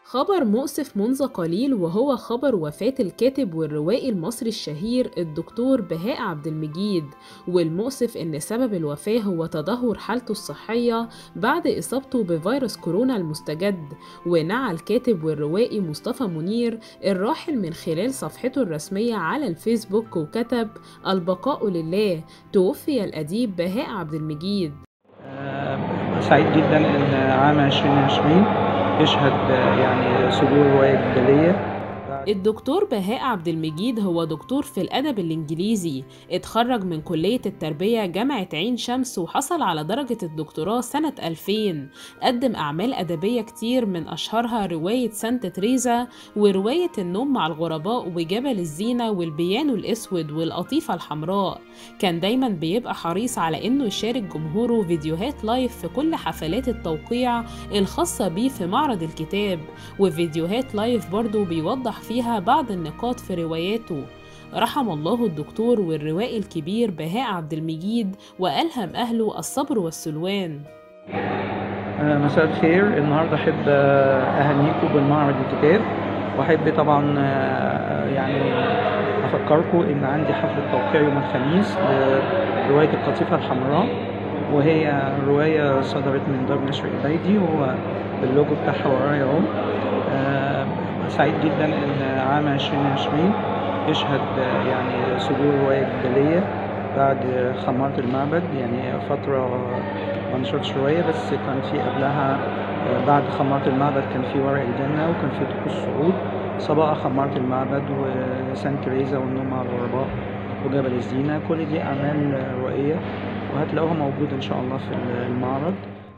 خبر مؤسف منذ قليل وهو خبر وفاة الكاتب والروائي المصري الشهير الدكتور بهاء عبد المجيد والمؤسف إن سبب الوفاة هو تدهور حالته الصحية بعد إصابته بفيروس كورونا المستجد ونعى الكاتب والروائي مصطفى منير الراحل من خلال صفحته الرسمية على الفيسبوك وكتب البقاء لله توفي الأديب بهاء عبد المجيد آه، سعيد جدا ان عام 2020 يشهد آه، يعني صدور رواية جدلية الدكتور بهاء عبد المجيد هو دكتور في الأدب الإنجليزي اتخرج من كلية التربية جامعة عين شمس وحصل على درجة الدكتوراه سنة 2000 قدم أعمال أدبية كتير من أشهرها رواية سانتا تريزا ورواية النوم مع الغرباء وجبل الزينة والبيانو الأسود والقطيفة الحمراء كان دايما بيبقى حريص على إنه يشارك جمهوره فيديوهات لايف في كل حفلات التوقيع الخاصة بيه في معرض الكتاب وفيديوهات لايف برضه بيوضح فيها بعض النقاط في رواياته رحم الله الدكتور والروائي الكبير بهاء عبد المجيد وألهم أهله الصبر والسلوان آه، مساء الخير النهارده احب آه، اهنيكم بالمعرض الكتاب واحب طبعا آه، يعني افكركم ان عندي حفله توقيع يوم الخميس لروايه القطيفه الحمراء وهي روايه صدرت من دار نشر ايدي وهو اللوجو بتاعها ورايا اهو آه، سعيد جدا ان عام 2020 يشهد آه، يعني صدور روايه جدليه بعد خمارة المعبد يعني فترة ما نشرتش رواية بس كان في قبلها آه، بعد خمارة المعبد كان في ورق الجنة وكان في طقوس الصعود سبق خمارة المعبد وسان تريزا والنوم مع الغرباء وجبل الزينة كل دي أعمال آه، روائية وهتلاقوها موجودة إن شاء الله في المعرض